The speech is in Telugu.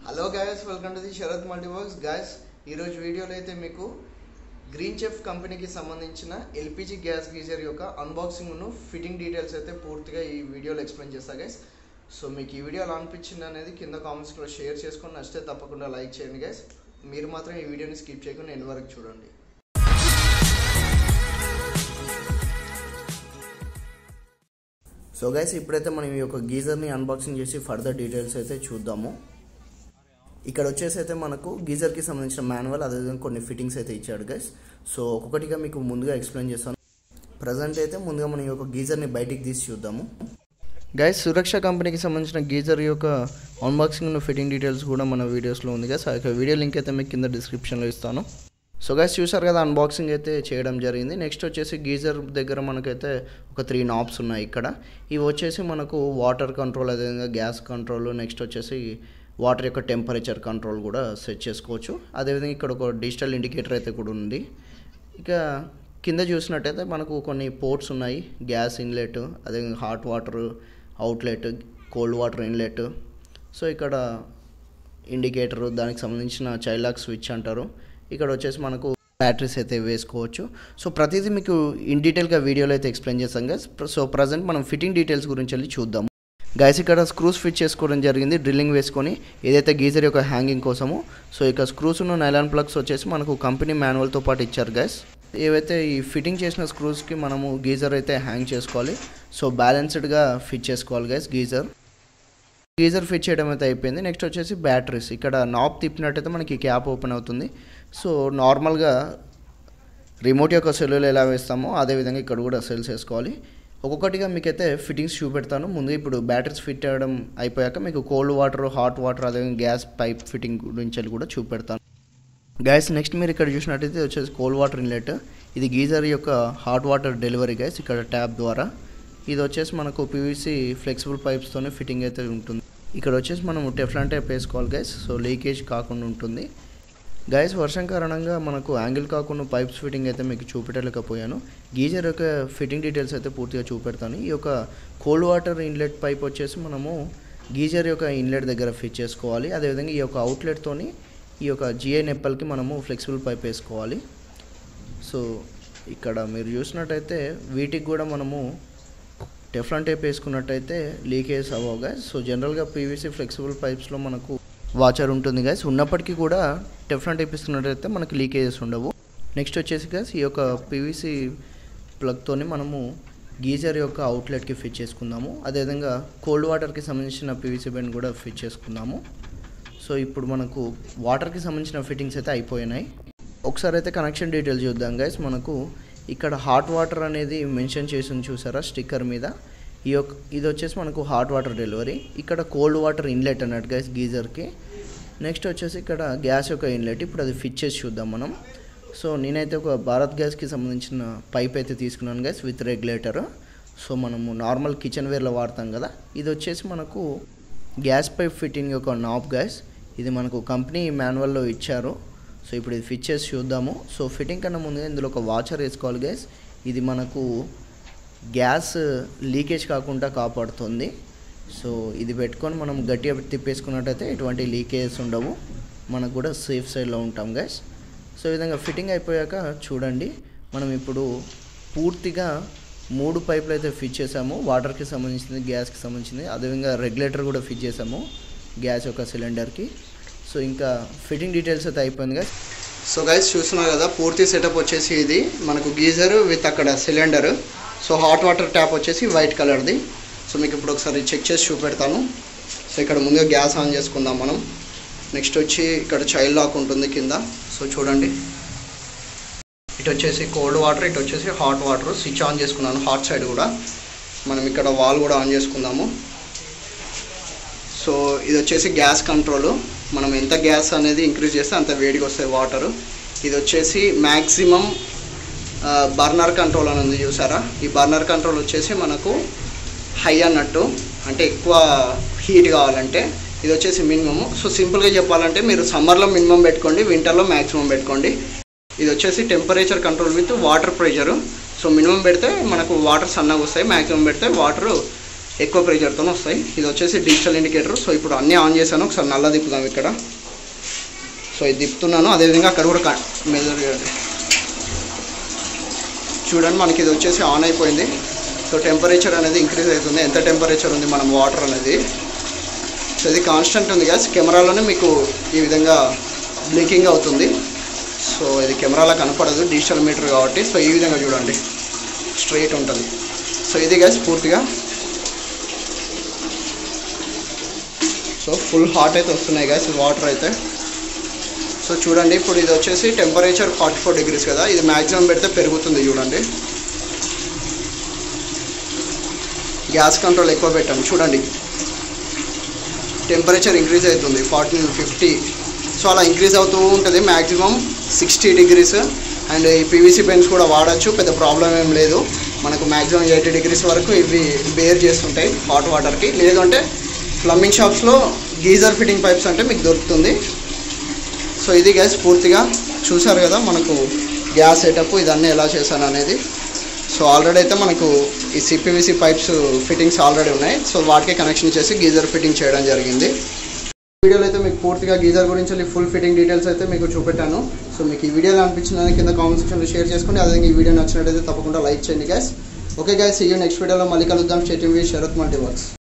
hello guys welcome to the Sharath Multiworks guys ఈరోజు వీడియోలో అయితే మీకు గ్రీన్ చెఫ్ కంపెనీకి సంబంధించిన ఎల్పిజి గ్యాస్ గీజర్ యొక్క అన్బాక్సింగ్ను ఫిట్టింగ్ డీటెయిల్స్ అయితే పూర్తిగా ఈ వీడియోలో ఎక్స్ప్లెయిన్ చేస్తా గైస్ సో మీకు ఈ వీడియో ఎలా అనిపించింది అనేది కింద కామెంట్స్లో షేర్ చేసుకొని నచ్చితే తప్పకుండా లైక్ చేయండి గైస్ మీరు మాత్రం ఈ వీడియోని స్కిప్ చేయకుండా ఎండ్ వరకు చూడండి సో గైస్ ఇప్పుడైతే మనం ఈ యొక్క గీజర్ని అన్బాక్సింగ్ చేసి ఫర్దర్ డీటెయిల్స్ అయితే చూద్దాము ఇక్కడ వచ్చేసి అయితే మనకు గీజర్కి సంబంధించిన మాన్యువల్ అదేవిధంగా కొన్ని ఫిట్టింగ్స్ అయితే ఇచ్చాడు గైస్ సో ఒక్కొక్కటిగా మీకు ముందుగా ఎక్స్ప్లెయిన్ చేస్తాను ప్రజెంట్ అయితే ముందుగా మనం ఈ యొక్క గీజర్ని బయటికి తీసి చూద్దాము గైస్ సురక్ష కంపెనీకి సంబంధించిన గీజర్ యొక్క అన్బాక్సింగ్ ఫిట్టింగ్ డీటెయిల్స్ కూడా మన వీడియోస్లో ఉంది గైస్ ఆ యొక్క వీడియో లింక్ అయితే మీకు కింద డిస్క్రిప్షన్లో ఇస్తాను సో గైస్ చూసారు కదా అన్బాక్సింగ్ అయితే చేయడం జరిగింది నెక్స్ట్ వచ్చేసి గీజర్ దగ్గర మనకైతే ఒక త్రీ నాబ్స్ ఉన్నాయి ఇక్కడ ఇవి వచ్చేసి మనకు వాటర్ కంట్రోల్ అదేవిధంగా గ్యాస్ కంట్రోల్ నెక్స్ట్ వచ్చేసి వాటర్ యొక్క టెంపరేచర్ కంట్రోల్ కూడా సెట్ చేసుకోవచ్చు అదేవిధంగా ఇక్కడ ఒక డిజిటల్ ఇండికేటర్ అయితే కూడా ఉంది ఇక కింద చూసినట్టయితే మనకు కొన్ని పోర్ట్స్ ఉన్నాయి గ్యాస్ ఇన్లెట్ అదేవిధంగా hot water outlet cold water inlet so ఇక్కడ ఇండికేటర్ దానికి సంబంధించిన చైలాక్ స్విచ్ అంటారు ఇక్కడ వచ్చేసి మనకు బ్యాటరీస్ అయితే వేసుకోవచ్చు సో ప్రతిదీ మీకు ఇన్ డీటెయిల్గా వీడియోలో అయితే ఎక్స్ప్లెయిన్ చేస్తాం గైస్ సో ప్రజెంట్ మనం ఫిట్టింగ్ డీటెయిల్స్ గురించి వెళ్ళి చూద్దాం గైస్ ఇక్కడ స్క్రూస్ ఫిట్ చేసుకోవడం జరిగింది డ్రిల్లింగ్ వేసుకొని ఏదైతే గీజర్ యొక్క హ్యాంగింగ్ కోసము సో ఇక స్క్రూస్ ఉన్న నైలాన్ ప్లగ్స్ వచ్చేసి మనకు కంపెనీ మాన్యువల్తో పాటు ఇచ్చారు గైస్ ఏవైతే ఈ ఫిట్టింగ్ చేసిన స్క్రూస్కి మనము గీజర్ అయితే హ్యాంగ్ చేసుకోవాలి సో బ్యాలెన్స్డ్గా ఫిట్ చేసుకోవాలి గైస్ గీజర్ గీజర్ ఫిట్ చేయడం అయితే అయిపోయింది నెక్స్ట్ వచ్చేసి బ్యాటరీస్ ఇక్కడ నాబ్ తిప్పినట్టయితే మనకి క్యాప్ ఓపెన్ అవుతుంది సో నార్మల్గా రిమోట్ యొక్క సెల్లులు ఎలా వేస్తామో అదేవిధంగా ఇక్కడ కూడా సెల్స్ వేసుకోవాలి ఒక్కొక్కటిగా మీకైతే ఫిట్టింగ్స్ చూపెడతాను ముందు ఇప్పుడు బ్యాటరీస్ ఫిట్ అవ్వడం అయిపోయాక మీకు కోల్డ్ వాటర్ హాట్ వాటర్ అదేవిధంగా గ్యాస్ పైప్ ఫిట్టింగ్ గురించి కూడా చూపెడతాను గ్యాస్ నెక్స్ట్ మీరు ఇక్కడ చూసినట్టయితే వచ్చేసి కోల్డ్ వాటర్ ఇన్లెట్ ఇది గీజర్ యొక్క హాట్ వాటర్ డెలివరీ గ్యాస్ ఇక్కడ ట్యాప్ ద్వారా ఇది వచ్చేసి మనకు పీవీసీ ఫ్లెక్సిబుల్ పైప్స్తోనే ఫిట్టింగ్ అయితే ఉంటుంది ఇక్కడ వచ్చేసి మనం టెఫ్లాన్ టైప్ వేసుకోవాలి గైస్ సో లీకేజ్ కాకుండా ఉంటుంది గైస్ వర్షం కారణంగా మనకు యాంగిల్ కాకుండా పైప్స్ ఫిట్టింగ్ అయితే మీకు చూపెట్టలేకపోయాను గీజర్ యొక్క ఫిట్టింగ్ డీటెయిల్స్ అయితే పూర్తిగా చూపెడతాను ఈ యొక్క కోల్డ్ వాటర్ ఇన్లెట్ పైప్ వచ్చేసి మనము గీజర్ యొక్క ఇన్లెట్ దగ్గర ఫిట్ చేసుకోవాలి అదేవిధంగా ఈ యొక్క అవుట్లెట్తోని ఈ యొక్క జిఐ నెప్పల్కి మనము ఫ్లెక్సిబుల్ పైప్ వేసుకోవాలి సో ఇక్కడ మీరు చూసినట్టయితే వీటికి కూడా మనము టెఫ్లాన్ టైప్ వేసుకున్నట్టయితే లీకేజ్ అవ్వవు గైస్ సో జనరల్గా పీవీసీ ఫ్లెక్సిబుల్ పైప్స్లో మనకు వాచర్ ఉంటుంది గైస్ ఉన్నప్పటికీ కూడా టెఫ్లాన్ టైప్ ఇస్తున్నట్టయితే మనకి లీకేజెస్ ఉండవు నెక్స్ట్ వచ్చేసి గైస్ ఈ యొక్క పీవీసీ ప్లగ్తోని మనము గీజర్ యొక్క అవుట్లెట్కి ఫిట్ చేసుకుందాము అదేవిధంగా కోల్డ్ వాటర్కి సంబంధించిన పీవీసీ బెండ్ కూడా ఫిట్ చేసుకుందాము సో ఇప్పుడు మనకు వాటర్కి సంబంధించిన ఫిట్టింగ్స్ అయితే అయిపోయినాయి ఒకసారి అయితే కనెక్షన్ డీటెయిల్స్ చూద్దాం గైస్ మనకు ఇక్కడ హాట్ వాటర్ అనేది మెన్షన్ చేసింది చూసారా స్టిక్కర్ మీద ఈ యొక్క ఇది వచ్చేసి మనకు హాట్ వాటర్ డెలివరీ ఇక్కడ కోల్డ్ వాటర్ ఇన్లెట్ అన్నట్టు గైస్ గీజర్కి నెక్స్ట్ వచ్చేసి ఇక్కడ గ్యాస్ యొక్క ఇన్లెట్ ఇప్పుడు అది ఫిట్ చేసి చూద్దాం మనం సో నేనైతే ఒక భారత్ గ్యాస్కి సంబంధించిన పైప్ అయితే తీసుకున్నాను గైస్ విత్ రెగ్యులేటర్ సో మనము నార్మల్ కిచెన్ వేర్లో వాడతాం కదా ఇది వచ్చేసి మనకు గ్యాస్ పైప్ ఫిట్టింగ్ యొక్క నాబ్ గ్యాస్ ఇది మనకు కంపెనీ మాన్యువల్లో ఇచ్చారు సో ఇప్పుడు ఇది ఫిట్ చేసి చూద్దాము సో ఫిట్టింగ్ కన్నా ముందుగా ఇందులో ఒక వాచర్ వేసుకోవాలి గ్యాస్ ఇది మనకు గ్యాస్ లీకేజ్ కాకుండా కాపాడుతుంది సో ఇది పెట్టుకొని మనం గట్టిగా తిప్పేసుకున్నట్టయితే ఎటువంటి లీకేజెస్ ఉండవు మనకు కూడా సేఫ్ సైడ్లో ఉంటాం గ్యాస్ సో ఈ విధంగా ఫిట్టింగ్ అయిపోయాక చూడండి మనం ఇప్పుడు పూర్తిగా మూడు పైపులు అయితే ఫిట్ చేసాము వాటర్కి సంబంధించింది గ్యాస్కి సంబంధించింది అదేవిధంగా రెగ్యులేటర్ కూడా ఫిట్ చేసాము గ్యాస్ యొక్క సిలిండర్కి సో ఇంకా ఫిట్టింగ్ డీటెయిల్స్ అయితే అయిపోయింది గైస్ సో గైస్ చూస్తున్నారు కదా పూర్తి సెటప్ వచ్చేసి ఇది మనకు గీజర్ విత్ అక్కడ cylinder so hot water tap వచ్చేసి వైట్ కలర్ది సో మీకు ఇప్పుడు ఒకసారి చెక్ చేసి చూపెడతాను సో ఇక్కడ ముందుగా గ్యాస్ ఆన్ చేసుకుందాం మనం నెక్స్ట్ వచ్చి ఇక్కడ చైల్డ్ లాక్ ఉంటుంది కింద సో చూడండి ఇటు వచ్చేసి కోల్డ్ వాటర్ ఇటు వచ్చేసి హాట్ వాటర్ స్విచ్ ఆన్ చేసుకున్నాను హాట్ సైడ్ కూడా మనం ఇక్కడ వాల్ కూడా ఆన్ చేసుకుందాము సో ఇది వచ్చేసి గ్యాస్ కంట్రోల్ మనం ఎంత గ్యాస్ అనేది ఇంక్రీజ్ చేస్తే అంత వేడిగా వస్తాయి వాటర్ ఇది వచ్చేసి మ్యాక్సిమం బర్నర్ కంట్రోల్ అని ఉంది చూసారా ఈ బర్నర్ కంట్రోల్ వచ్చేసి మనకు హై అన్నట్టు అంటే ఎక్కువ హీట్ కావాలంటే ఇది వచ్చేసి మినిమము సో సింపుల్గా చెప్పాలంటే మీరు సమ్మర్లో మినిమం పెట్టుకోండి వింటర్లో మ్యాక్సిమం పెట్టుకోండి ఇది వచ్చేసి temperature control with water pressure so minimum పెడితే మనకు వాటర్ సన్నగా వస్తాయి మ్యాక్సిమం పెడితే వాటర్ ఎక్కువ ప్రెషర్తో వస్తాయి ఇది వచ్చేసి డిజిటల్ ఇండికేటర్ సో ఇప్పుడు అన్నీ ఆన్ చేశాను ఒకసారి నల్ల తిప్పుదాం ఇక్కడ సో ఇది తిప్పుతున్నాను అదేవిధంగా అక్కడ కూడా మెజర్ చేయండి చూడండి మనకి ఇది వచ్చేసి ఆన్ అయిపోయింది సో టెంపరేచర్ అనేది ఇంక్రీజ్ అవుతుంది ఎంత టెంపరేచర్ ఉంది మనం వాటర్ అనేది సో ఇది కాన్స్టెంట్ ఉంది గ్యాస్ కెమెరాలోనే మీకు ఈ విధంగా బ్లింకింగ్ అవుతుంది సో ఇది కెమెరాలో కనపడదు డిజిటల్ మీటర్ కాబట్టి సో ఈ విధంగా చూడండి స్ట్రైట్ ఉంటుంది సో ఇది గ్యాస్ పూర్తిగా సో ఫుల్ హాట్ అయితే వస్తున్నాయి గ్యాస్ వాటర్ అయితే సో చూడండి ఇప్పుడు ఇది వచ్చేసి టెంపరేచర్ ఫార్టీ ఫోర్ డిగ్రీస్ కదా ఇది మ్యాక్సిమం పెడితే పెరుగుతుంది చూడండి గ్యాస్ కంట్రోల్ ఎక్కువ పెట్టాము చూడండి టెంపరేచర్ ఇంక్రీజ్ అవుతుంది ఫార్టీ ఫిఫ్టీ సో అలా ఇంక్రీజ్ అవుతూ ఉంటుంది మ్యాక్సిమం సిక్స్టీ డిగ్రీస్ అండ్ ఈ పీవీసీ పెన్స్ కూడా వాడచ్చు పెద్ద ప్రాబ్లం ఏం లేదు మనకు మ్యాక్సిమం ఎయిటీ డిగ్రీస్ వరకు ఇవి బేర్ చేస్తుంటాయి హాట్ వాటర్కి లేదంటే ప్లంబింగ్ షాప్స్లో గీజర్ ఫిట్టింగ్ పైప్స్ అంటే మీకు దొరుకుతుంది సో ఇది గ్యాస్ పూర్తిగా చూసారు కదా మనకు గ్యాస్ సెటప్ ఇదన్నీ ఎలా చేశాను అనేది సో ఆల్రెడీ అయితే మనకు ఈ సిపివిసి పైప్స్ ఫిట్టింగ్స్ ఆల్రెడీ ఉన్నాయి సో వాటికి కనెక్షన్ చేసి గీజర్ ఫిట్టింగ్ చేయడం జరిగింది వీడియోలో అయితే మీకు పూర్తిగా గీజర్ గురించి ఫుల్ ఫిట్టింగ్ డీటెయిల్స్ అయితే మీకు చూపెట్టాను సో మీకు ఈ వీడియోలో అనిపించిన కింద కామెంట్ సెక్షన్లో షేర్ చేసుకోండి అదేవిధంగా ఈ వీడియో నచ్చినట్టయితే తప్పకుండా లైక్ చేయండి గ్యాస్ ఓకే గ్యాస్ ఈ నెక్స్ట్ వీడియోలో మళ్ళీ కలుద్దాం స్టేట్ శరత్ మల్టీ వర్క్స్